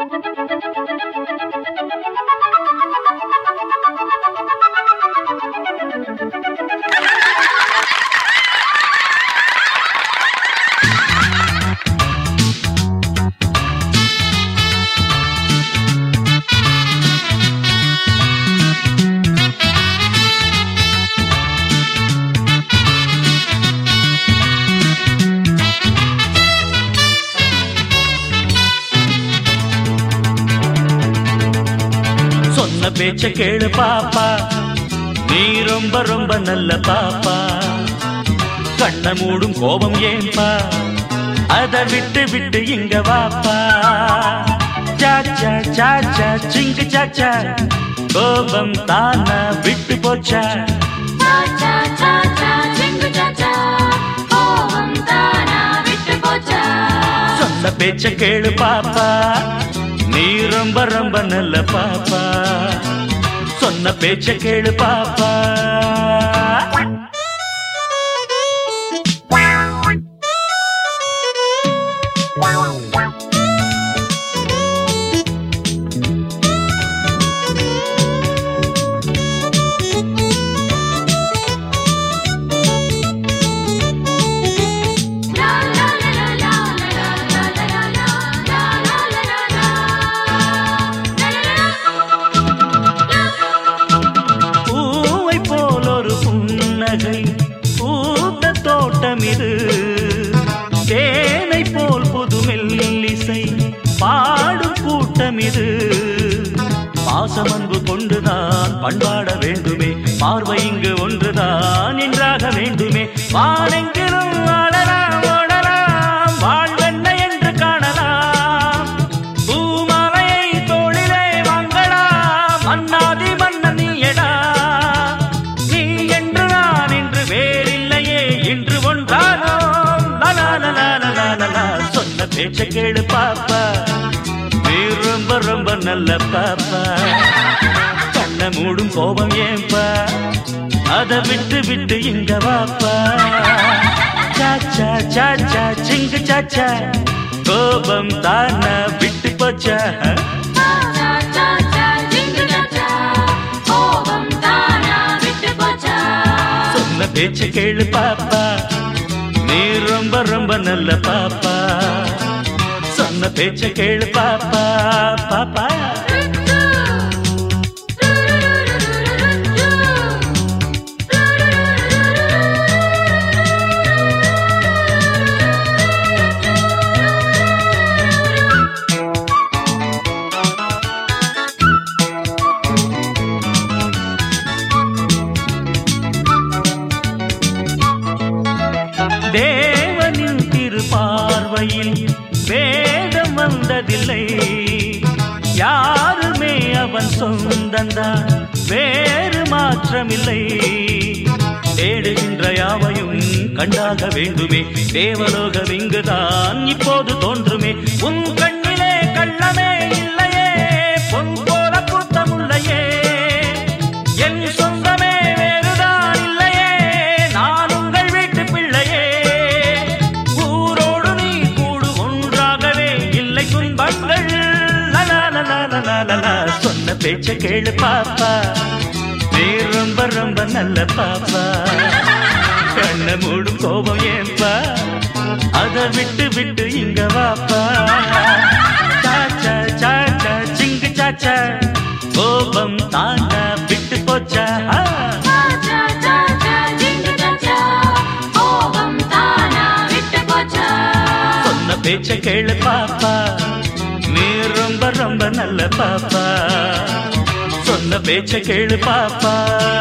சொன்ன பேச்ச கேளு பாப்பா நீ ரொம்ப ரொம்ப நல்ல பாப்பா கண்ண மூடும் கோபம் ஏன்பா அத விட்டு விட்டு இங்க வாப்பா சாச்சா சாச்சா சிங்கு சாச்சா கோபம் தானா விட்டு போச்சா சாச்சா சாச்சா சிங்கு சாச்சா கோபம் தானா விட்டு போச்சா சொன்ன பேச்ச கேளு பாப்பா நீ ரொம்ப ரொம்ப நல்ல பாப்பா சொன்ன பேச்ச கேளு பாப்பா லா லா லா லா லா லா லா லா லா லா லா லா லா பூவை போல் ஒரு புன்னகை பூத்த தோட்டம் இது தேனை போல் புது மெல்லிசை பாடும் கூட்டம் இது பாசம் அன்பு கொண்டுதான் பண்பாட வேண்டுமே பார்வை இங்கு ஒன்றுதான் என்றாக வேண்டுமே வானெங்கிலும் ஆடலாம் ஓடலாம் வாழ்வென்ன என்று காணலாம் பூமாலையை தோளிலே வாங்கலாம் மன்னாதி மன்னன் நீயடா நீ என்று நான் இன்று வேறில்லையே இன்று ஒன்றானோம் லலா லலா லலா லலா சொன்ன பேச்ச கேளு பாப்பா நீ ரொம்ப ரொம்ப நல்ல பாப்பா கண்ண மூடும் கோபம் ஏன்பா அத விட்டு விட்டு இங்க வாப்பா சாச்சா சாச்சா சிங்கு சாச்சா கோபம் தானா விட்டு போச்சா சாச்சா சாச்சா சிங்கு சாச்சா கோபம் தானா விட்டு போச்சா சொன்ன பேச்ச கேளு பாப்பா நீ ரொம்ப ரொம்ப நல்ல பாப்பா சொன்ன பேச்ச கேளு பாப்பா பாப்பா தேவனின் திருப்பார்வையில் வேதம் வந்ததில்லை யாருமே அவன் சொந்தந்தான் வேறு மாற்றமில்லை தேடுகின்ற யாவையும் கண்டாக வேண்டுமே தேவலோகம் இங்குதான் இப்போது தோன்றுமே உன் கண்ணிலே கள்ளமே இல்லையே பொன் போல கூட்டமுல்லையே என் சொந்தமே வேறுதான் இல்லையே நான் உங்கள் வீட்டு பிள்ளையே ஊரோடு நீ கூடு ஒன்றாகவே இல்லை துன்பங்கள் லலா லலா லலா லலா சொன்ன பேச்ச கேளு பாப்பா நீ ரொம்ப ரொம்ப நல்ல பாப்பா கண்ண மூடும் கோபம் ஏன்பா அத விட்டு விட்டு இங்க வாப்பா சாச்சா சாச்சா சிங்கு சாச்சா கோபம் தானா விட்டு போச்சா சாச்சா சாச்சா சிங்கு சாச்சா கோபம் தானா விட்டு போச்சா சொன்ன பேச்ச கேளு பாப்பா நீ ரொம்ப ரொம்ப நல்ல பாப்பா சொன்ன பேச்ச கேளு பாப்பா